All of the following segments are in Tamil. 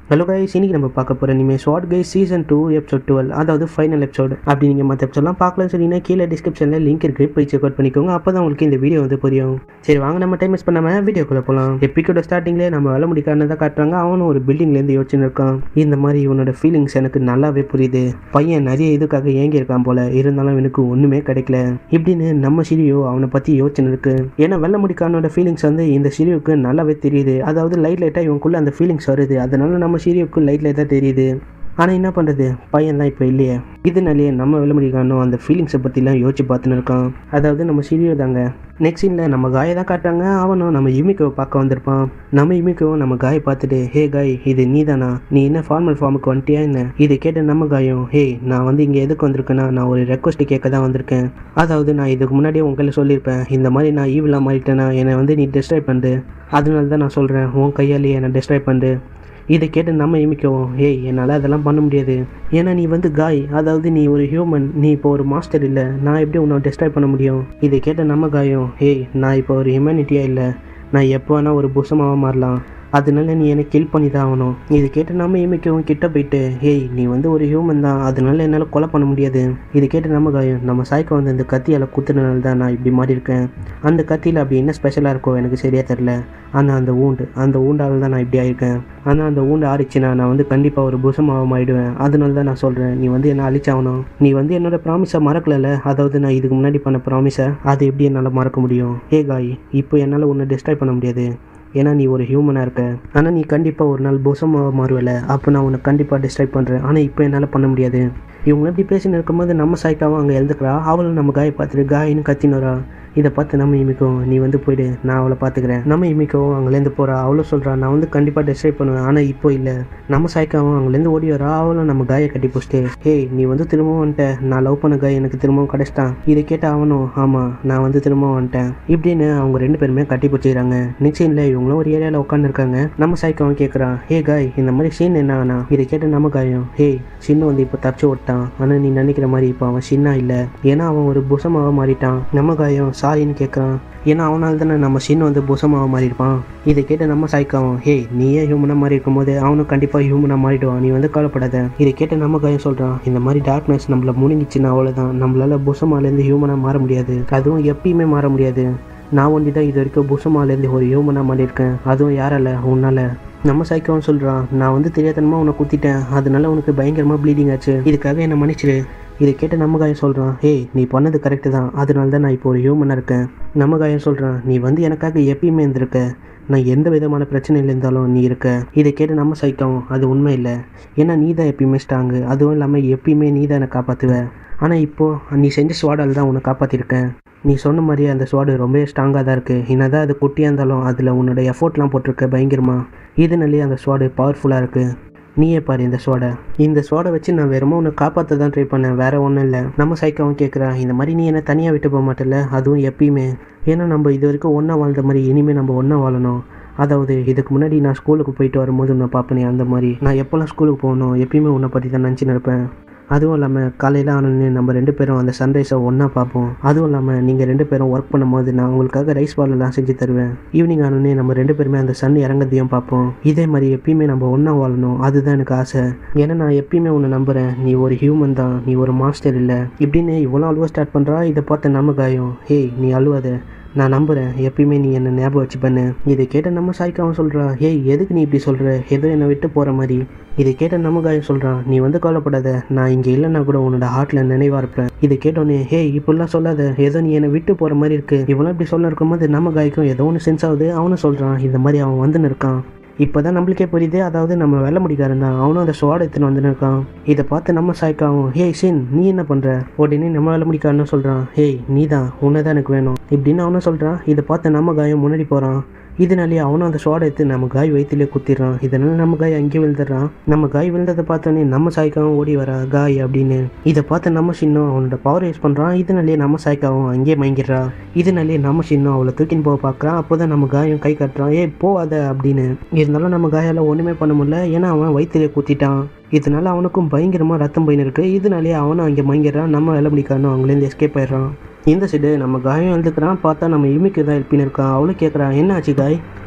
ஹலோ கைஸ் இன்னைக்கு நம்ம பார்க்க போகிற இனிமேல் short guys season two episode twelve அதாவது ஃபைனல் எபிசோட் அப்படி நீங்கள் மற்ற எபிசோட்லாம் பார்க்கலாம் சொன்னீங்கன்னா கீழே டிஸ்கிரிப்ஷனில் லிங்க் இருக்குது போய் செக் அவுட் பண்ணிக்கோங்க அப்போ தான் உங்களுக்கு இந்த வீடியோ வந்து புரியும் சரி வாங்க நம்ம டைம் மிஸ் பண்ணாமல் வீடியோக்குள்ளே போகலாம் எப்பிக்கோட ஸ்டார்டிங்லேயே நம்ம வேலை முடிக்காரனை தான் காட்டுறாங்க அவனும் ஒரு பில்டிங்லேருந்து யோசிச்சுன்னு இருக்கான் இந்த மாதிரி இவனோட ஃபீலிங்ஸ் எனக்கு நல்லாவே புரியுது பையன் நிறைய இதுக்காக ஏங்கி இருக்கான் போல இருந்தாலும் எனக்கு ஒன்றுமே கிடைக்கல இப்படின்னு நம்ம சிரியோ அவனை பற்றி யோசனை இருக்கு ஏன்னா வெள்ள முடிக்காரனோட ஃபீலிங்ஸ் வந்து இந்த சிரியோக்கு நல்லாவே தெரியுது அதாவது லைட் லைட்டாக இவனுக்குள்ள அந்த ஃபீலிங்ஸ் வருது அதனால நம்ம சிரியோக்கு லைட் லைட்டாக தெரியுது ஆனால் என்ன பண்ணுறது பையன் தான் இப்போ இல்லையே இதனாலேயே நம்ம வெள்ள முடிக்காரனும் அந்த ஃபீலிங்ஸை பற்றிலாம் யோசிச்சு பார்த்துன்னு இருக்கான் அதாவது நம்ம சிரியோ தாங்க நெக்ஸ்ட் சீனில் நம்ம காயை தான் காட்டுறாங்க அவனும் நம்ம யுமிக்கோவை பார்க்க வந்திருப்பான் நம்ம யுமிக்கோவும் நம்ம காயை பார்த்துட்டு ஹே காய் இது நீ தானா நீ என்ன ஃபார்மல் ஃபார்முக்கு வந்துட்டியா என்ன இதை கேட்ட நம்ம காயம் ஹே நான் வந்து இங்கே எதுக்கு வந்திருக்கேன்னா நான் ஒரு ரெக்வஸ்ட் கேட்க தான் வந்திருக்கேன் அதாவது நான் இதுக்கு முன்னாடியே உங்களை சொல்லியிருப்பேன் இந்த மாதிரி நான் ஈவிலாக மாறிட்டேன்னா என்னை வந்து நீ டிஸ்ட்ராய் பண்ணு அதனால தான் நான் சொல்கிறேன் உன் கையாலேயே என்னை டிஸ்ட்ராய் பண்ணு இதை கேட்டு நம்ம இமிக்கவும் ஏய் என்னால் அதெல்லாம் பண்ண முடியாது ஏன்னா நீ வந்து காய் அதாவது நீ ஒரு ஹியூமன் நீ இப்போ ஒரு மாஸ்டர் இல்லை நான் எப்படி உன்னை டிஸ்ட்ராய் பண்ண முடியும் இதை கேட்ட நம்ம காயம் ஏய் நான் இப்போ ஒரு ஹியூமனிட்டியாக இல்லை நான் எப்போ வேணால் ஒரு புஷமாக மாறலாம் அதனால நீ என்னை கில் பண்ணி தான் ஆகணும் இது கேட்டு நம்ம இமைக்கவும் கிட்ட போயிட்டு ஏய் நீ வந்து ஒரு ஹியூமன் தான் அதனால என்னால் கொலை பண்ண முடியாது இது கேட்டு நம்ம காயம் நம்ம சாய்க்கு வந்து இந்த கத்தியால் குத்துனனால தான் நான் இப்படி மாறி இருக்கேன் அந்த கத்தியில் அப்படி என்ன ஸ்பெஷலாக இருக்கோ எனக்கு சரியாக தெரில ஆனால் அந்த ஊண்டு அந்த ஊண்டால் தான் நான் இப்படி ஆயிருக்கேன் ஆனால் அந்த ஊண்டு ஆடிச்சுன்னா நான் வந்து கண்டிப்பாக ஒரு புசமாக ஆயிடுவேன் அதனால தான் நான் சொல்கிறேன் நீ வந்து என்னை அழிச்சாகணும் நீ வந்து என்னோட ப்ராமிஸை மறக்கலல்ல அதாவது நான் இதுக்கு முன்னாடி பண்ண ப்ராமிஸை அது எப்படி என்னால் மறக்க முடியும் ஏ காய் இப்போ என்னால் உன்னை டிஸ்ட்ராய் பண்ண முடியாது ஏன்னா நீ ஒரு ஹியூமனாக இருக்க ஆனால் நீ கண்டிப்பாக ஒரு நாள் புசமாக மாறுவல அப்போ நான் உன்னை கண்டிப்பாக டிஸ்ட்ராக்ட் பண்ணுறேன் ஆனால் இப்போ என்னால் பண்ண முடியாது இவங்க எப்படி பேசின்னு இருக்கும்போது நம்ம சாய்க்காவும் அங்கே எழுதுக்கிறா அவளும் நம்ம காயை பார்த்துட்டு காயின்னு கத்தினரா இதை பார்த்து நம்ம இமிக்கும் நீ வந்து போயிடு நான் அவளை பார்த்துக்கிறேன் நம்ம இமிக்கவும் அங்கேருந்து போகிறா அவளும் சொல்கிறா நான் வந்து கண்டிப்பாக டிஸ்ட்ரைப் பண்ணுவேன் ஆனால் இப்போ இல்லை நம்ம சாய்க்காவும் அங்கேருந்து ஓடி வரா அவளும் நம்ம காயை கட்டி பிடிச்சிட்டு ஹேய் நீ வந்து திரும்பவும் வந்துட்ட நான் லவ் பண்ண காய் எனக்கு திரும்பவும் கிடச்சிட்டான் இதை கேட்ட அவனும் ஆமாம் நான் வந்து திரும்பவும் வந்துட்டேன் இப்படின்னு அவங்க ரெண்டு பேருமே கட்டி பிடிச்சிக்கிறாங்க நெக்ஸ்ட் சீனில் இவங்களும் ஒரு ஏரியாவில் உட்காந்துருக்காங்க நம்ம சாய்க்காவும் கேட்குறான் ஹே காய் இந்த மாதிரி சீன் என்ன ஆனா இதை கேட்ட நம்ம காயம் ஹே சின்ன வந்து இப்போ தப்பிச்சு விட்டான் ஆனால் நீ நினைக்கிற மாதிரி இப்போ அவன் சின்ன இல்லை ஏன்னா அவன் ஒரு புசமாக மாறிட்டான் நம்ம காயம் சாரின்னு கேட்குறான் ஏன்னா அவனால தானே நம்ம சின்ன வந்து புசமாக மாறியிருப்பான் இதை கேட்டு நம்ம சாய்க்காவும் ஹே நீயே ஹியூமனாக மாறி இருக்கும்போது அவனும் கண்டிப்பாக ஹியூமனாக மாறிடுவான் நீ வந்து கவலைப்படாத இதை கேட்டு நம்ம காயம் சொல்கிறான் இந்த மாதிரி டார்க்னஸ் நம்மள முழுங்கிச்சுன்னா அவ்வளோதான் நம்மளால புசமாலேருந்து ஹியூமனாக மாற முடியாது அதுவும் எப்பயுமே மாற முடியாது நான் ஒண்டி தான் இது வரைக்கும் புசமாலேருந்து ஒரு ஹியூமனாக மாறியிருக்கேன் அதுவும் யாரால உன்னால நம்ம சைக்கோவும் சொல்கிறான் நான் வந்து தெரியாதனமாக உன்னை குத்திட்டேன் அதனால உனக்கு பயங்கரமாக ப்ளீடிங் ஆச்சு இதுக்காக என்னை மன்னிச்சிரு இதை கேட்டு நம்ம காயம் சொல்கிறான் ஏய் நீ பண்ணது கரெக்டு தான் அதனால தான் நான் இப்போ ஒரு ஹியூமனாக இருக்கேன் நம்ம காயம் சொல்கிறான் நீ வந்து எனக்காக எப்பயுமே இருந்திருக்க நான் எந்த விதமான பிரச்சனையில் இருந்தாலும் நீ இருக்க இதை கேட்டு நம்ம சைக்கவும் அது உண்மை இல்லை ஏன்னா நீ தான் எப்பயுமே ஸ்ட்ராங்கு அதுவும் இல்லாமல் எப்பயுமே நீ தான் என்னை காப்பாற்றுவ ஆனால் இப்போது நீ செஞ்ச ஸ்வாடால் தான் உன்னை காப்பாற்றிருக்கேன் நீ சொன்ன மாதிரியே அந்த ஸ்வாடு ரொம்ப ஸ்ட்ராங்காக தான் இருக்குது என்னதான் அது குட்டியாக இருந்தாலும் அதில் உன்னோட எஃபோர்ட்லாம் போட்டிருக்க பயங்கரமா இதனாலேயே அந்த ஸ்வாடு பவர்ஃபுல்லாக இருக்குது நீயே பாரு இந்த சோடை இந்த சோடை வச்சு நான் வெறுமோ உன்னை காப்பாற்ற தான் ட்ரை பண்ணேன் வேற ஒன்றும் இல்லை நம்ம சைக்காவும் கேட்குறான் இந்த மாதிரி நீ என்ன தனியாக விட்டு போக மாட்டல அதுவும் எப்பயுமே ஏன்னா நம்ம இது வரைக்கும் ஒன்றா வாழ்ந்த மாதிரி இனிமேல் நம்ம ஒன்றா வாழணும் அதாவது இதுக்கு முன்னாடி நான் ஸ்கூலுக்கு போயிட்டு வரும்போது உன்னை பார்ப்பேனே அந்த மாதிரி நான் எப்போல்லாம் ஸ்கூலுக்கு போகணும் எப்பயுமே உன்னை பற்றி தான் நினச்சின்னு இருப்பேன் அதுவும் இல்லாமல் காலையில் ஆனோடனே நம்ம ரெண்டு பேரும் அந்த சன்ரைஸை ஒன்றா பார்ப்போம் அதுவும் இல்லாமல் நீங்கள் ரெண்டு பேரும் ஒர்க் பண்ணும்போது நான் உங்களுக்காக ரைஸ் பாலெல்லாம் செஞ்சு தருவேன் ஈவினிங் ஆனோடனே நம்ம ரெண்டு பேருமே அந்த சன் இறங்கதையும் பார்ப்போம் இதே மாதிரி எப்பயுமே நம்ம ஒன்றா வாழணும் அதுதான் எனக்கு ஆசை ஏன்னா நான் எப்பயுமே உன்னை நம்புகிறேன் நீ ஒரு ஹியூமன் தான் நீ ஒரு மாஸ்டர் இல்லை இப்படின்னு இவ்வளோ அழுவ ஸ்டார்ட் பண்ணுறா இதை பார்த்து நம்ம காயம் ஹேய் நீ அழுவாத நான் நம்புகிறேன் எப்பயுமே நீ என்னை ஞாபகம் வச்சு பண்ணு இதை கேட்ட நம்ம சாய்க்காவும் சொல்கிறா ஏய் எதுக்கு நீ இப்படி சொல்கிற ஏதோ என்னை விட்டு போகிற மாதிரி இதை கேட்ட நம்ம காயம் சொல்கிறான் நீ வந்து கவலைப்படாத நான் இங்கே இல்லைன்னா கூட உன்னோட ஹார்ட்டில் நினைவாக இருப்பேன் இதை கேட்டோன்னே ஹே இப்படிலாம் சொல்லாத ஏதோ நீ என்னை விட்டு போகிற மாதிரி இருக்குது இவெல்லாம் இப்படி சொல்ல இருக்கும்போது நம்ம காய்க்கும் ஏதோ ஒன்று சென்ஸ் ஆகுது அவனும் சொல்கிறான் இந்த மாதிரி அவன் வந்துன்னு இருக்கான் இப்போ தான் நம்மளுக்கே புரியுது அதாவது நம்ம வெள்ள முடிக்காரன் தான் அவனும் அந்த ஸ்வாட் எடுத்துன்னு வந்துன்னு இருக்கான் இதை பார்த்து நம்ம சாய்க்காவும் ஹேய் சின் நீ என்ன பண்ணுற உடனே நம்ம வெள்ள முடிக்காரன்னு சொல்கிறான் ஹேய் நீ தான் உன்னை தான் எனக்கு வேணும் இப்படின்னு அவனும் சொல்கிறான் இதை பார்த்து நம்ம காயம் முன்னாடி போகிறான் இதனாலேயே அவனும் அந்த ஷாட் எடுத்து நம்ம காய் வயிற்றுலேயே குத்திடுறான் இதனால நம்ம காய் அங்கேயே விழுந்துடுறான் நம்ம காய் விழுந்ததை பார்த்தோன்னே நம்ம சாய்க்காவும் ஓடி வரா காய் அப்படின்னு இதை பார்த்து நம்ம சின்னம் அவனோட பவர் யூஸ் பண்ணுறான் இதனாலேயே நம்ம சாய்க்காவும் அங்கேயே மயங்கிடுறா இதனாலேயே நம்ம சின்னம் அவளை தூக்கின்னு போக பார்க்குறான் அப்போ தான் நம்ம காயம் கை கட்டுறான் ஏய் போவாத அப்படின்னு இருந்தாலும் நம்ம காயால் ஒன்றுமே பண்ண முடியல ஏன்னா அவன் வயிற்றுலேயே குத்திட்டான் இதனால அவனுக்கும் பயங்கரமாக ரத்தம் போயின்னு இருக்கு இதனாலேயே அவனும் அங்கே மயங்கிடுறான் நம்ம வேலை முடிக்காரனும் அவங்களேருந்து எஸ்கேப் ஆயிடுறான் இந்த சைடு நம்ம காயம் எழுதுக்கிறான் பார்த்தா நம்ம இமிக்கு தான் எழுப்பின்னு இருக்கான் அவளும் கேட்குறான் என்ன ஆச்சு காய்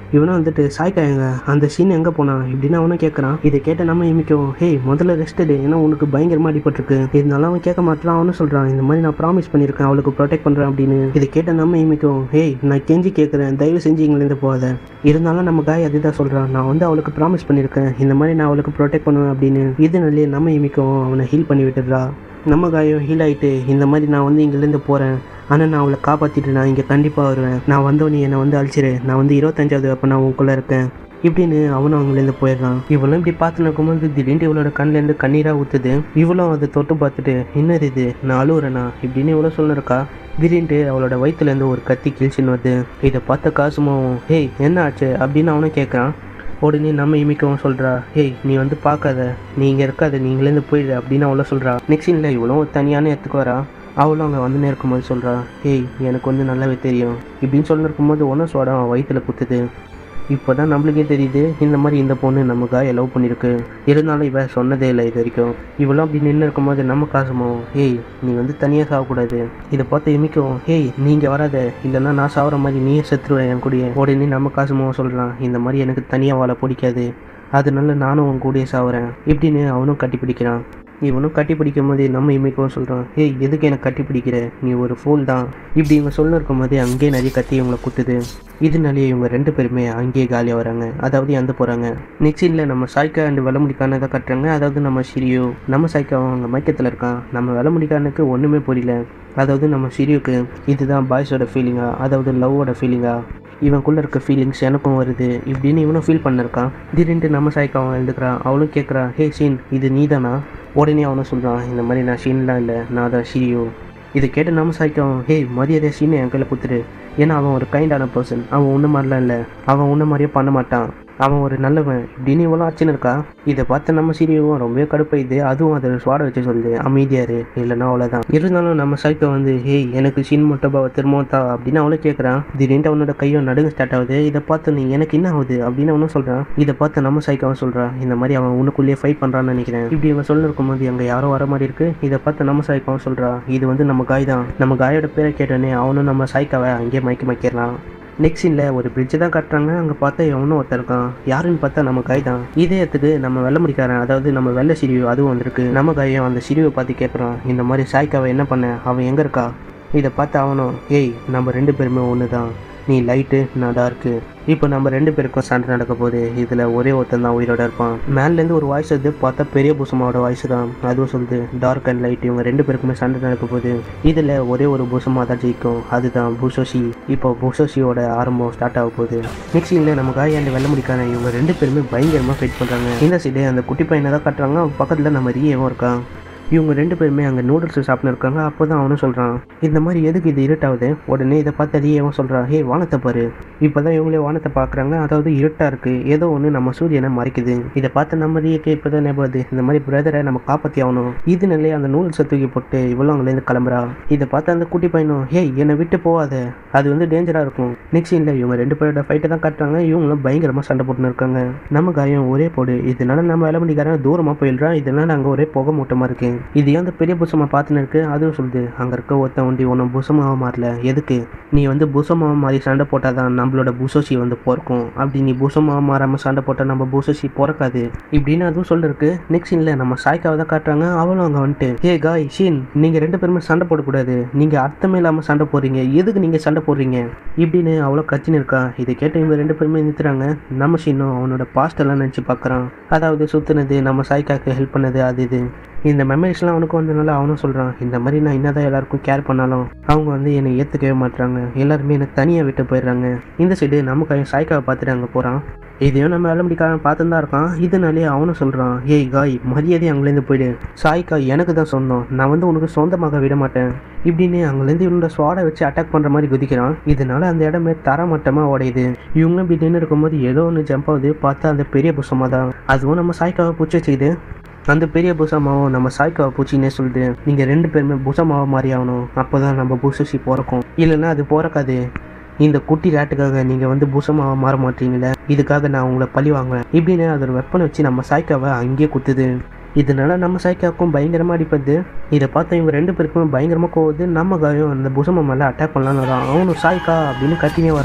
இவனும் வந்துட்டு சாய்க்கா எங்க அந்த சீன் எங்கே போனான் இப்படின்னு அவனும் கேட்குறான் இதை கேட்ட நம்ம இமிக்கும் ஹே முதல்ல ரெஸ்ட் எடு ஏன்னா உனக்கு பயங்கரமாக அடிபட்டிருக்கு இருந்தாலும் அவன் கேட்க மாட்டான் அவனும் சொல்கிறான் இந்த மாதிரி நான் ப்ராமிஸ் பண்ணியிருக்கேன் அவளுக்கு ப்ரொடெக்ட் பண்ணுறேன் அப்படின்னு இதை கேட்ட நம்ம இமிக்கும் ஹேய் நான் கெஞ்சி கேட்குறேன் தயவு செஞ்சு இங்கிலேருந்து போகாத இருந்தாலும் நம்ம காய் அதுதான் சொல்கிறான் நான் வந்து அவளுக்கு ப்ராமிஸ் பண்ணியிருக்கேன் இந்த மாதிரி நான் அவளுக்கு ப்ரொடெக்ட் பண்ணுவேன் அப்படின்னு இதனாலே நம்ம இமிக்கும் அவனை ஹீல் பண்ணி விட்டுடுறா நம்ம காயம் ஹீல் ஆகிட்டு இந்த மாதிரி நான் வந்து இங்கேருந்து போகிறேன் ஆனால் நான் அவளை காப்பாற்றிட்டு நான் இங்கே கண்டிப்பாக வருவேன் நான் வந்தவனே என்னை வந்து அழிச்சிரு நான் வந்து இருபத்தஞ்சாவது அப்போ நான் உங்களுக்குள்ளே இருக்கேன் இப்படின்னு அவனும் அங்கேருந்து போயிடுறான் இவளும் இப்படி பார்த்து இருக்கும்போது திடீர்னு இவளோட கண்ணிலேருந்து கண்ணீராக ஊற்றுது இவளும் அதை தொட்டு பார்த்துட்டு என்னது இது நான் அழுவுறேனா இப்படின்னு இவ்வளோ சொல்லிருக்கா திடீர்னு அவளோட வயிற்றுலேருந்து ஒரு கத்தி கிழிச்சின்னு வருது இதை பார்த்த காசுமாவும் ஹேய் என்ன ஆச்சு அப்படின்னு அவனும் கேட்குறான் உடனே நம்ம இமிக்கவும் சொல்கிறா ஹேய் நீ வந்து பார்க்காத நீ இங்கே இருக்காத நீ இங்கேருந்து போயிடு அப்படின்னு அவளோ சொல்கிறா நெக்ஸ்ட் இல்லை இவளும் ஒரு தனியான இடத்துக்கு வரா அவளும் அங்கே வந்து இருக்கும்போது சொல்கிறா ஹேய் எனக்கு வந்து நல்லாவே தெரியும் இப்படின்னு சொல்லி இருக்கும்போது ஒன்றும் சோடா அவன் வயிற்றுல குத்துது இப்போ தான் நம்மளுக்கே தெரியுது இந்த மாதிரி இந்த பொண்ணு நமக்காக லவ் பண்ணியிருக்கு இருந்தாலும் இவ சொன்னதே இல்லை இது வரைக்கும் இவளும் அப்படி நின்று இருக்கும்போது நம்ம காசுமோ ஹேய் நீ வந்து தனியாக சாகக்கூடாது இதை பார்த்து இமிக்கும் ஹேய் நீங்கள் வராத இல்லைன்னா நான் சாகுற மாதிரி நீயே செத்துருவேன் என் கூடயே உடனே நம்ம காசுமோ சொல்கிறான் இந்த மாதிரி எனக்கு தனியாக வாழ பிடிக்காது அதனால நானும் உன் கூடயே சாகுறேன் இப்படின்னு அவனும் கட்டி பிடிக்கிறான் இவனும் கட்டி பிடிக்கும் போதே நம்ம இமைக்கவும் சொல்கிறான் ஏய் எதுக்கு எனக்கு கட்டி பிடிக்கிற நீ ஒரு ஃபூல் தான் இப்படி இவங்க சொல்ல இருக்கும் போதே அங்கேயே நிறைய கத்தி இவங்களை குத்துது இதனாலேயே இவங்க ரெண்டு பேருமே அங்கேயே காலியாக வராங்க அதாவது இறந்து போகிறாங்க நெக்ஸ்ட் சீனில் நம்ம சாய்க்கா அண்ட் வெள்ளமுடிக்கானதை கட்டுறாங்க அதாவது நம்ம சிரியோ நம்ம சாய்க்காவும் அங்கே மயக்கத்தில் இருக்கான் நம்ம வெள்ளமுடிக்கானுக்கு ஒன்றுமே புரியல அதாவது நம்ம சிரியுக்கு இதுதான் பாய்ஸோட ஃபீலிங்கா அதாவது லவ்வோட ஃபீலிங்கா இவனுக்குள்ளே இருக்க ஃபீலிங்ஸ் எனக்கும் வருது இப்படின்னு இவனும் ஃபீல் பண்ணிருக்கான் திடீர்னு நம்ம சாய்க்கு அவன் எழுதுக்கிறான் அவளும் கேட்குறா ஹே ஷீன் இது நீதானா உடனே அவனும் சொல்கிறான் இந்த மாதிரி நான் ஷீன்லாம் இல்லை நான் தான் ஷிரியோ இதை கேட்டு நம்ம சாய்க்கும் ஹே மரியாதை ஷீனை என் கையில் குத்துரு ஏன்னா அவன் ஒரு கைண்டான பர்சன் அவன் ஒன்று மாதிரிலாம் இல்லை அவன் ஒன்று மாதிரியே பண்ண மாட்டான் அவன் ஒரு நல்லவன் இப்படின்னு இவ்வளோ ஆச்சுன்னு இருக்கா இதை பார்த்து நம்ம சீரியவும் ரொம்பவே கடுப்பாயுது அதுவும் அதை சுவாட வச்சு சொல்லுது அமைதியாரு இல்லைன்னா அவ்வளோதான் இருந்தாலும் நம்ம சைக்கோ வந்து ஹேய் எனக்கு சீன் மொட்டபாவை திரும்பத்தா அப்படின்னு அவளே கேட்குறான் திடீர்னு அவனோட கையும் நடுங்க ஸ்டார்ட் ஆகுது இதை பார்த்து நீ எனக்கு என்ன ஆகுது அப்படின்னு அவனும் சொல்கிறான் இதை பார்த்து நம்ம சைக்காவும் சொல்கிறான் இந்த மாதிரி அவன் உனக்குள்ளேயே ஃபைட் பண்ணுறான்னு நினைக்கிறேன் இப்படி இவன் சொல்லி இருக்கும்போது அங்கே யாரோ வர மாதிரி இருக்கு இதை பார்த்து நம்ம சைக்காவும் சொல்கிறா இது வந்து நம்ம காய் தான் நம்ம காயோட பேரை கேட்டோன்னே அவனும் நம்ம சைக்காவை அங்கேயே மயக்க மய்க்கிறான் நெக்ஸ்ட் சீனில் ஒரு பிரிட்ஜை தான் கட்டுறாங்க அங்கே பார்த்தா எவனும் ஒருத்தன் இருக்கான் யாருன்னு பார்த்தா நம்ம காய் தான் இதயத்துக்கு நம்ம வெள்ள முடிக்காரன் அதாவது நம்ம வெள்ளை சிரிவு அதுவும் வந்திருக்கு நம்ம காயும் அந்த சிரிவை பார்த்து கேட்குறான் இந்த மாதிரி சாய்க்காவை என்ன பண்ண அவன் எங்கே இருக்கா இதை பார்த்து அவனும் ஏய் நம்ம ரெண்டு பேருமே ஒன்று தான் நீ லைட்டு நான் டார்க்கு இப்போ நம்ம ரெண்டு பேருக்கும் சண்டை நடக்க போகுது இதில் ஒரே ஒருத்தன் தான் உயிரோட இருப்பான் மேலேருந்து ஒரு வாய்ஸ் வந்து பார்த்தா பெரிய பூசமாவோட வாய்ஸ் தான் அதுவும் சொல்லுது டார்க் அண்ட் லைட் இவங்க ரெண்டு பேருக்குமே சண்டை நடக்க போகுது இதில் ஒரே ஒரு பூசமாக தான் ஜெயிக்கும் அதுதான் பூசோஷி இப்போ பூசோஷியோட ஆரம்பம் ஸ்டார்ட் ஆக போகுது நெக்ஸ்ட் சீனில் நம்ம காய் அண்ட் வெள்ள முடிக்கான இவங்க ரெண்டு பேருமே பயங்கரமாக ஃபைட் பண்ணுறாங்க இந்த சைடு அந்த குட்டி பையனை தான் கட்டுறாங்க பக்கத்தில் நம்ம ரியவும் இருக்கான் இவங்க ரெண்டு பேருமே அங்கே நூடுல்ஸ் சாப்பிட்டு இருக்காங்க அப்போ தான் அவனும் சொல்கிறான் இந்த மாதிரி எதுக்கு இது இருட்டாகுது உடனே இதை பார்த்து அதையும் சொல்கிறான் ஹே வானத்தை பாரு இப்போ தான் இவங்களே வானத்தை பார்க்குறாங்க அதாவது இருட்டாக இருக்குது ஏதோ ஒன்று நம்ம சூரியனை மறைக்குது இதை பார்த்து நம்ம ரீக்கு இப்போ தான் ஞாபகம் இந்த மாதிரி பிரதரை நம்ம காப்பாற்றி ஆகணும் இது நிலையை அந்த நூடுல்ஸை தூக்கி போட்டு இவ்வளோ அங்கேருந்து கிளம்புறா இதை பார்த்து அந்த குட்டி பையனும் ஹே என்னை விட்டு போகாத அது வந்து டேஞ்சராக இருக்கும் நெக்ஸ்ட் இல்லை இவங்க ரெண்டு பேரோட ஃபைட்டை தான் காட்டுறாங்க இவங்களும் பயங்கரமாக சண்டை போட்டுன்னு இருக்காங்க நம்ம காயம் ஒரே போடு இதனால நம்ம வேலை பண்ணிக்காரன் தூரமாக போயிடுறான் இதனால அங்கே ஒரே புகை மூட்டமாக இருக்கு இது ஏன் அந்த பெரிய புசமாக பார்த்துன்னு இருக்கு அதுவும் சொல்லுது அங்கே இருக்க ஒருத்தன் ஒண்டி ஒன்றும் புசமாக மாறல எதுக்கு நீ வந்து புசமாக மாறி சண்டை போட்டால் தான் நம்மளோட புசோசி வந்து பிறக்கும் அப்படி நீ புசமாக மாறாமல் சண்டை போட்டால் நம்ம புசோசி பிறக்காது இப்படின்னு அதுவும் சொல்லிருக்கு நெக்ஸ்ட் இல்லை நம்ம சாய்க்காவை தான் காட்டுறாங்க அவளும் அங்கே வந்துட்டு ஹே காய் ஷீன் நீங்கள் ரெண்டு பேருமே சண்டை போடக்கூடாது நீங்கள் அர்த்தமே இல்லாமல் சண்டை போடுறீங்க எதுக்கு நீங்கள் சண்டை போடுறீங்க இப்படின்னு அவ்வளோ கத்தின்னு இருக்கா இதை கேட்டு இவங்க ரெண்டு பேருமே நிறுத்துறாங்க நம்ம ஷீனும் அவனோட பாஸ்ட் எல்லாம் நினச்சி பார்க்குறான் அதாவது சுற்றுனது நம்ம சாய்க்காக்கு ஹெல்ப் பண்ணது அது இது இந்த மெமரிஸ்லாம் அவனுக்கு வந்ததுனால அவனும் சொல்கிறான் இந்த மாதிரி நான் என்னதான் எல்லாருக்கும் கேர் பண்ணாலும் அவங்க வந்து என்னை ஏற்றுக்கவே மாட்டுறாங்க எல்லாருமே என்னை தனியாக விட்டு போயிடுறாங்க இந்த சைடு நமக்கு அவன் சாய்க்காவை பார்த்துட்டு அங்கே போகிறான் இதையும் நம்ம வேலைமுடிக்காரன் பார்த்துன்னு தான் இருக்கான் இதனாலே அவனும் சொல்கிறான் ஏய் காய் மரியாதை அங்கேருந்து போயிடு சாய்க்கா எனக்கு தான் சொந்தம் நான் வந்து உனக்கு சொந்தமாக விட மாட்டேன் இப்படின்னு அங்கேருந்து இவனோட ஸ்வாடை வச்சு அட்டாக் பண்ணுற மாதிரி குதிக்கிறான் இதனால அந்த இடமே தரமட்டமாக உடையுது இவங்க இப்படி நின்று இருக்கும்போது ஏதோ ஒன்று ஜம்ப் ஆகுது பார்த்தா அந்த பெரிய புஷமாக தான் அதுவும் நம்ம சாய்க்காவை பிடிச்சி வச்சுக்குது அந்த பெரிய பூசமாவும் நம்ம சாய்க்காவை பூச்சின்னே சொல்லுது நீங்கள் ரெண்டு பேருமே பூசமாவை மாறி ஆகணும் அப்போ தான் நம்ம பூசசி பிறக்கும் இல்லைன்னா அது பிறக்காது இந்த குட்டி ராட்டுக்காக நீங்கள் வந்து பூசமாக மாற மாட்டீங்களே இதுக்காக நான் உங்களை பழி வாங்குவேன் இப்படின்னு அதோட வெப்பனை வச்சு நம்ம சாய்க்காவை அங்கேயே குத்துது இதனால நம்ம சாய்க்காவுக்கும் பயங்கரமாக அடிப்பது இதை பார்த்து இவங்க ரெண்டு பேருக்குமே பயங்கரமாக போகுது நம்ம காயம் அந்த புசம மேலே அட்டாக் பண்ணலான்னு வரான் அவனும் சாய்க்கா அப்படின்னு கத்தினே வரான்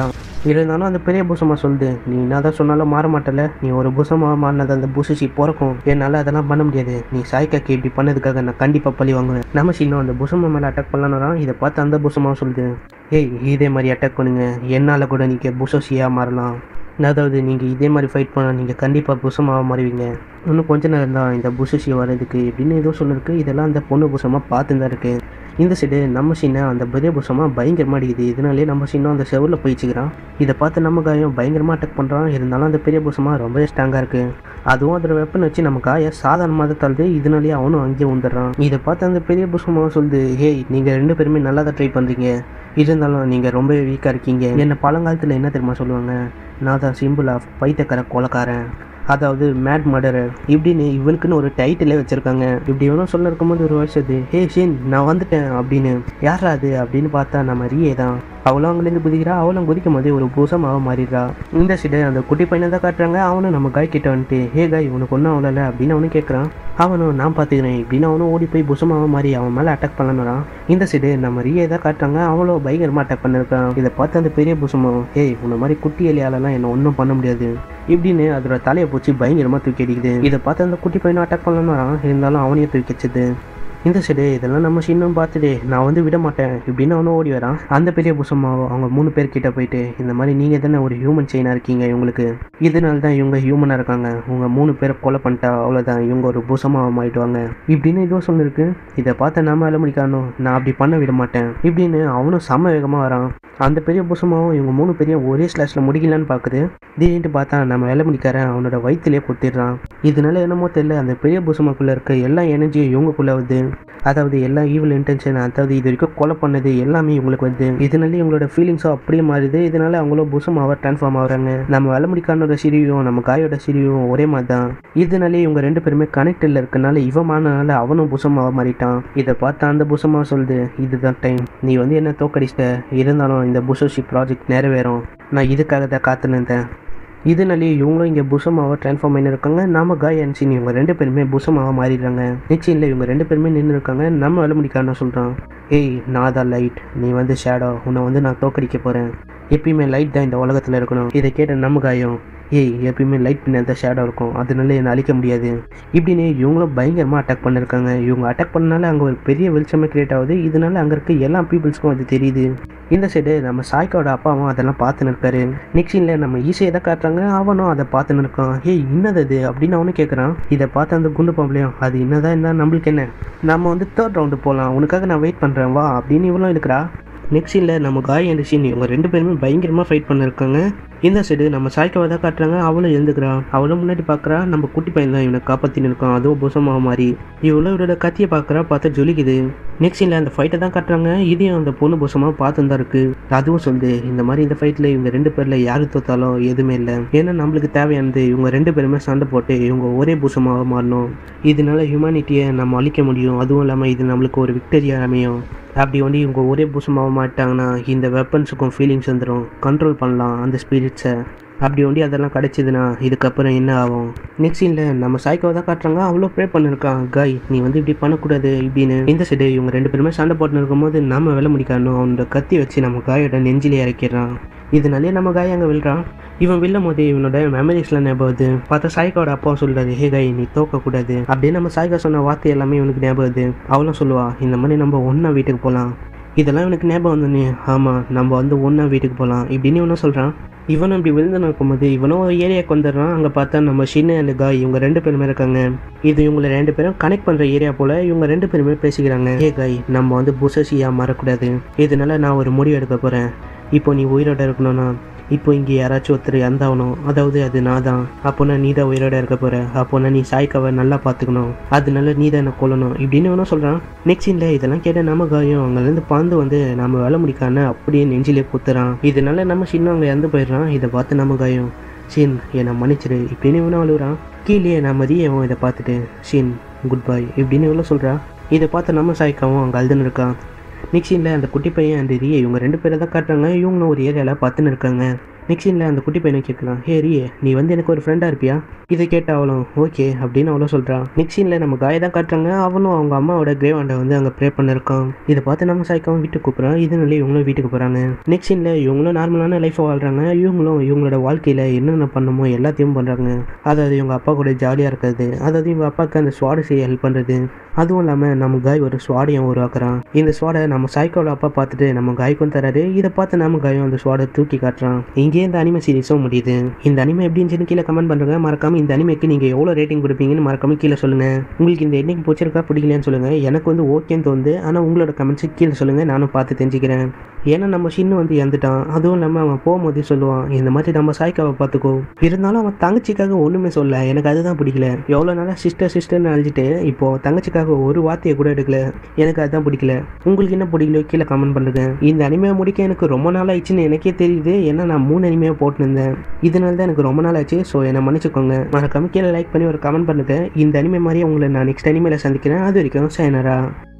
இருந்தாலும் அந்த பெரிய பூசமாக சொல்லுது நீ என்ன தான் சொன்னாலும் மாற மாட்டல நீ ஒரு பூசமாக மாறினது அந்த பூசசி பிறக்கும் என்னால் அதெல்லாம் பண்ண முடியாது நீ சாய்க்காக்கு இப்படி பண்ணதுக்காக நான் கண்டிப்பாக பழி வாங்குவேன் நம்ம இன்னும் அந்த பூசமா மேலே அட்டாக் பண்ணலான்னு இதை பார்த்து அந்த பூசமாக சொல்லுது ஏய் இதே மாதிரி அட்டாக் பண்ணுங்க என்னால் கூட நீங்கள் புசோசியாக மாறலாம் அதாவது நீங்கள் இதே மாதிரி ஃபைட் பண்ணால் நீங்கள் கண்டிப்பாக புசமாக மாறுவீங்க இன்னும் கொஞ்ச நேரம் தான் இந்த புசசி வர்றதுக்கு இப்படின்னு ஏதோ சொல்லிருக்கு இதெல்லாம் அந்த பொண்ணு புசமாக பார்த்து தான் இருக்கு இந்த சைடு நம்ம சீனை அந்த பெரிய புசமாக பயங்கரமாக அடிக்குது இதனாலே நம்ம சீனும் அந்த செவரில் போயிச்சுக்கிறான் இதை பார்த்து நம்ம காயம் பயங்கரமாக அட்டாக் பண்ணுறான் இருந்தாலும் அந்த பெரிய புசமாக ரொம்பவே ஸ்ட்ராங்காக இருக்குது அதுவும் அதோட வெப்பன் வச்சு நம்ம காயை சாதாரணமாக தான் தள்ளுது இதனாலேயே அவனும் அங்கேயே வந்துடுறான் இதை பார்த்து அந்த பெரிய புஷ்பமாக சொல்லுது ஹேய் நீங்கள் ரெண்டு பேருமே நல்லா தான் ட்ரை பண்ணுறீங்க இருந்தாலும் நீங்கள் ரொம்பவே வீக்காக இருக்கீங்க என்ன பழங்காலத்தில் என்ன தெரியுமா சொல்லுவாங்க நான் தான் சிம்பிள் ஆஃப் பைத்தக்கரை கொலக்காரன் அதாவது மேட் மர்டரர் இப்படின்னு இவனுக்குன்னு ஒரு டைட்டிலே வச்சுருக்காங்க இப்படி இவனும் சொல்ல இருக்கும்போது ஒரு வருஷத்து ஹே ஷின் நான் வந்துட்டேன் அப்படின்னு யாரா அது அப்படின்னு பார்த்தா நம்ம ரியே தான் அவளும் அங்கேருந்து குதிக்கிறா அவளும் குதிக்கும் போது ஒரு பூசமாக மாறிடுறா இந்த சைடு அந்த குட்டி பையனை தான் காட்டுறாங்க அவனும் நம்ம காய் கிட்ட வந்துட்டு ஹே காய் உனக்கு ஒன்றும் அவ்வளோல அப்படின்னு அவனும் கேட்குறான் அவனும் நான் பார்த்துக்கிறேன் இப்படின்னு அவனும் ஓடி போய் புசமாக மாறி அவன் மேலே அட்டாக் பண்ணணுறான் இந்த சைடு நம்ம ரியை தான் காட்டுறாங்க அவளும் பயங்கரமாக அட்டாக் பண்ணிருக்கான் இதை பார்த்து அந்த பெரிய புசமம் ஏய் உன்ன மாதிரி குட்டி எலியாலலாம் என்ன ஒன்றும் பண்ண முடியாது இப்படின்னு அதோட தலையை போச்சு பயங்கரமாக தூக்கி அடிக்குது இதை பார்த்து அந்த குட்டி பையனும் அட்டாக் பண்ணணுறான் இருந்தாலும் அவனையும் தூக்கி வச்சுது இந்த சைடு இதெல்லாம் நம்ம சின்னம் பார்த்துட்டு நான் வந்து விட மாட்டேன் இப்படின்னு அவனும் ஓடி வரான் அந்த பெரிய புசமாவோ அவங்க மூணு பேர் கிட்ட போயிட்டு இந்த மாதிரி நீங்கள் தானே ஒரு ஹியூமன் செயினாக இருக்கீங்க இவங்களுக்கு இதனால தான் இவங்க ஹியூமனாக இருக்காங்க உங்கள் மூணு பேரை கொலை பண்ணிட்டா அவ்வளோதான் இவங்க ஒரு புசமாக மாறிடுவாங்க இப்படின்னு இதுவும் சொல்லிருக்கு இதை பார்த்து நாம வேலை முடிக்கானோ நான் அப்படி பண்ண விட மாட்டேன் இப்படின்னு அவனும் செம்ம வேகமாக வரான் அந்த பெரிய புசமாவும் இவங்க மூணு பேரையும் ஒரே ஸ்லாஷில் முடிக்கலான்னு பார்க்குது திடீர்னு பார்த்தா நம்ம வேலை முடிக்காரன் அவனோட வயிற்றுலேயே குத்திடுறான் இதனால என்னமோ தெரியல அந்த பெரிய புசமாக்குள்ளே இருக்க எல்லா எனர்ஜியும் இவங்களுக்குள்ளே வருது அதாவது எல்லா ஈவில் இன்டென்ஷன் அதாவது இது வரைக்கும் கொலை பண்ணது எல்லாமே இவங்களுக்கு வருது இதனால இவங்களோட ஃபீலிங்ஸும் அப்படியே மாறுது இதனால அவங்களும் புசமாவ ட்ரான்ஸ்ஃபார்ம் ஆகுறாங்க நம்ம வேலை முடிக்கானோட சிரியும் நம்ம காயோட சிரியும் ஒரே மாதிரி தான் இதனாலே இவங்க ரெண்டு பேருமே கனெக்டில் இருக்கனால இவன் மாறினால அவனும் புசமாவ மாறிட்டான் இதை பார்த்தா அந்த புசமா சொல்லுது இதுதான் டைம் நீ வந்து என்ன தோக்கடிச்சிட்ட இருந்தாலும் இந்த புசோஷி ப்ராஜெக்ட் நிறைவேறும் நான் இதுக்காக தான் காத்துன்னு இருந்தேன் இதனாலே இவங்களும் இங்கே புசமாவை ட்ரான்ஸ்ஃபார்ம் பண்ணியிருக்காங்க நாம காய் அண்ட் சீன் இவங்க ரெண்டு பேருமே புசமாவை மாறிடுறாங்க நிச்சயம் இவங்க ரெண்டு பேருமே நின்று இருக்காங்க நம்ம வேலை முடிக்கான்னு சொல்கிறான் ஏய் நான் தான் லைட் நீ வந்து ஷேடோ உன்னை வந்து நான் தோக்கடிக்க போகிறேன் எப்பயுமே லைட் தான் இந்த உலகத்தில் இருக்கணும் இதை கேட்ட நம்ம காயம் ஏய் எப்பயுமே லைட் பின்னாடி தான் ஷேடோ இருக்கும் அதனால என்னை அழிக்க முடியாது இப்படின்னு இவங்களும் பயங்கரமாக அட்டாக் பண்ணியிருக்காங்க இவங்க அட்டாக் பண்ணனால அங்கே ஒரு பெரிய வெளிச்சமே கிரியேட் ஆகுது இதனால அங்கே இருக்க எல்லா பீப்புள்ஸ்க்கும் அது தெரியுது இந்த சைடு நம்ம சாய்க்காவோட அப்பாவும் அதெல்லாம் பார்த்துன்னு இருக்காரு நெக்ஸ்டில் நம்ம ஈஸியை தான் காட்டுறாங்க அவனும் அதை பார்த்துன்னு இருக்கான் ஏய் என்னது அது அப்படின்னு அவனும் கேட்குறான் இதை பார்த்து அந்த குண்டு பாம்பளையும் அது என்னதான் இருந்தால் நம்மளுக்கு என்ன நம்ம வந்து தேர்ட் ரவுண்டு போகலாம் உனக்காக நான் வெயிட் பண்ணுறேன் வா அப்படின்னு இவளும் இருக்கிறா நெக்ஸ்ட் இல்லை நம்ம காய் அண்ட் சீன் இவங்க ரெண்டு பேருமே பயங்கரமாக ஃபைட் பண்ணிருக்காங்க இந்த சைடு நம்ம சாய்க்காவை தான் காட்டுறாங்க அவளும் எழுந்துக்கிறான் அவளும் முன்னாடி பார்க்குறா நம்ம குட்டி பையன் தான் இவனை காப்பாற்றின்னு இருக்கான் அதுவும் புசமாக மாறி இவ்வளோ இவரோட கத்தியை பார்க்குறா பார்த்தா ஜொலிக்குது நெக்ஸ்ட் இல்லை அந்த ஃபைட்டை தான் காட்டுறாங்க இதையும் அந்த பொண்ணு புசமாக பார்த்து தான் இருக்கு அதுவும் சொல்லுது இந்த மாதிரி இந்த ஃபைட்டில் இவங்க ரெண்டு பேரில் யாரு தோத்தாலும் எதுவுமே இல்லை ஏன்னா நம்மளுக்கு தேவையானது இவங்க ரெண்டு பேருமே சண்டை போட்டு இவங்க ஒரே பூசமாக மாறணும் இதனால ஹியூமனிட்டியை நம்ம அழிக்க முடியும் அதுவும் இல்லாமல் இது நம்மளுக்கு ஒரு விக்டரியா அமையும் அப்படி வந்து இவங்க ஒரே பூசமாக மாட்டாங்கன்னா இந்த வெப்பன்ஸுக்கும் ஃபீலிங்ஸ் வந்துடும் கண்ட்ரோல் பண்ணலாம் அந்த ஸ்பிரிட்ஸை அப்படி ஒண்டி அதெல்லாம் கிடச்சிதுன்னா இதுக்கப்புறம் என்ன ஆகும் நெக்ஸ்ட் இல்லை நம்ம சாய்க்காவை தான் காட்டுறாங்க அவ்வளோ ப்ரே பண்ணிருக்கான் காய் நீ வந்து இப்படி பண்ணக்கூடாது இப்படின்னு இந்த சைடு இவங்க ரெண்டு பேருமே சண்டை போட்டு இருக்கும்போது நம்ம வேலை முடிக்கணும் அவனோட கத்தி வச்சு நம்ம காயோட நெஞ்சிலே இறக்கிடுறான் இதனாலே நம்ம காய் அங்கே விழுறான் இவன் வில்லும் போது இவனோட மெமரிஸ்லாம் ஞாபகம் வருது பார்த்தா சாய்க்காவோட அப்பா சொல்றாரு ஹே காய் நீ தோக்கக்கூடாது அப்படியே நம்ம சாய்க்கா சொன்ன வார்த்தை எல்லாமே இவனுக்கு ஞாபகம் வருது அவளும் சொல்லுவா இந்த மாதிரி நம்ம ஒன்றா வீட்டுக்கு போகலாம் இதெல்லாம் இவனுக்கு ஞாபகம் வந்தோன்னே ஆமாம் நம்ம வந்து ஒன்றா வீட்டுக்கு போகலாம் இப்படின்னு இவனும் சொல்கிறான் இவனும் இப்படி விழுந்து நடக்கும்போது இவனும் ஒரு ஏரியாவுக்கு வந்துடுறான் அங்கே பார்த்தா நம்ம சின்ன அண்ட் காய் இவங்க ரெண்டு பேருமே இருக்காங்க இது இவங்களை ரெண்டு பேரும் கனெக்ட் பண்ணுற ஏரியா போல் இவங்க ரெண்டு பேருமே பேசிக்கிறாங்க ஏ காய் நம்ம வந்து புசசியாக மாறக்கூடாது இதனால நான் ஒரு முடிவு எடுக்க போகிறேன் இப்போ நீ உயிரோட இருக்கணும்னா இப்போ இங்கே யாராச்சும் ஒருத்தர் இறந்தாகணும் அதாவது அது நான் தான் அப்போனா நீ தான் உயிரோட இருக்க போகிற அப்போனா நீ சாய்க்காவை நல்லா பார்த்துக்கணும் அதனால நீ தான் என்னை கொல்லணும் இப்படின்னு வேணும் சொல்கிறான் நெக்ஸ்ட் இல்லை இதெல்லாம் கேட்ட நம்ம காயம் அங்கேருந்து பாந்து வந்து நம்ம வேலை முடிக்காம அப்படியே நெஞ்சிலே குத்துறான் இதனால நம்ம சின்ன அங்கே இறந்து போயிடுறான் இதை பார்த்து நம்ம காயம் ஷின் என்னை மன்னிச்சிரு இப்படின்னு இவனும் அழுகுறான் கீழே நம்ம ரியவும் இதை பார்த்துட்டு ஷின் குட் பை இப்படின்னு இவ்வளோ சொல்கிறா இதை பார்த்து நம்ம சாய்க்காவும் அங்கே அழுதுன்னு இருக்கான் நெக்ஸ்ட் இல்லை அந்த குட்டி பையன் அந்த ரியை இவங்க ரெண்டு பேரை தான் காட்டுறாங்க இவங்களும் ஒரு ஏரியாவில் பார்த்துன்னு இருக்காங்க நெக்ஸ்ட் சீனில் அந்த குட்டி பையனை கேட்கலாம் ஹே ரியே நீ வந்து எனக்கு ஒரு ஃப்ரெண்டாக இருப்பியா இதை கேட்ட அவளும் ஓகே அப்படின்னு அவளும் சொல்கிறான் நெக்ஸ்ட் சீனில் நம்ம காயை தான் காட்டுறாங்க அவனும் அவங்க அம்மாவோட கிரேவ் ஆண்டை வந்து அங்கே ப்ரே பண்ணிருக்கான் இதை பார்த்து நம்ம சாய்க்காவும் வீட்டுக்கு கூப்பிட்றான் இதனால இவங்களும் வீட்டுக்கு போகிறாங்க நெக்ஸ்ட் சீனில் இவங்களும் நார்மலான லைஃப்பை வாழ்கிறாங்க இவங்களும் இவங்களோட வாழ்க்கையில் என்னென்ன பண்ணணுமோ எல்லாத்தையும் பண்ணுறாங்க அதாவது இவங்க அப்பா கூட ஜாலியாக இருக்கிறது அதாவது இவங்க அப்பாவுக்கு அந்த ஸ்வாடு செய்ய ஹெல்ப் பண்ணுறது அதுவும் இல்லாமல் நம்ம காய் ஒரு ஸ்வாடையும் உருவாக்குறான் இந்த ஸ்வாடை நம்ம சாய்க்கோட அப்பா பார்த்துட்டு நம்ம காய்க்கும் தராரு இதை பார்த்து நம்ம காயும் அந்த ஸ்வாடை தூக்கி காட்டுறான் இங்கேயே இந்த அனிமே சீரிஸும் முடியுது இந்த அனிமே எப்படி இருந்துச்சுன்னு கீழே கமெண்ட் பண்ணுங்க மறக்காம இந்த அனிமேக்கு நீங்கள் எவ்வளோ ரேட்டிங் கொடுப்பீங்கன்னு மறக்காம கீழே சொல்லுங்க உங்களுக்கு இந்த எண்ணிக்கை பிடிச்சிருக்கா பிடிக்கலையான்னு சொல்லுங்க எனக்கு வந்து ஓகேன்னு தோணுது ஆனால் உங்களோட கமெண்ட்ஸ் கீழே சொல்லுங்க நானும் பார்த்து தெரிஞ்சுக்கிறேன் ஏன்னா நம்ம சின்ன வந்து இறந்துட்டான் அதுவும் இல்லாமல் அவன் போகும்போதே சொல்லுவான் இந்த மாதிரி நம்ம சாய்க்காவை பார்த்துக்கோ இருந்தாலும் அவன் தங்கச்சிக்காக ஒன்றுமே சொல்ல எனக்கு அதுதான் பிடிக்கல எவ்வளோ நாளாக சிஸ்டர் சிஸ்டர்னு அழிஞ்சிட்டு இப்போ தங்கச்சிக்காக ஒரு வார்த்தையை கூட எடுக்கல எனக்கு அதுதான் பிடிக்கல உங்களுக்கு என்ன பிடிக்கலையோ கீழே கமெண்ட் பண்ணுங்க இந்த அனிமையை முடிக்க எனக்கு ரொம்ப நாள் ஆயிடுச்சுன்னு எனக்கே தெரியுது ஏன்னா நான் மூணு அனிமையாக போட்டுருந்தேன் இதனால தான் எனக்கு ரொம்ப நாள் ஆச்சு ஸோ என்னை மன்னிச்சுக்கோங்க மறக்காம கீழே லைக் பண்ணி ஒரு கமெண்ட் பண்ணுங்க இந்த அனிமை மாதிரி உங்களை நான் நெக்ஸ்ட் அனிமையில் சந்திக்கிறேன் அது வரைக்கும் சைனரா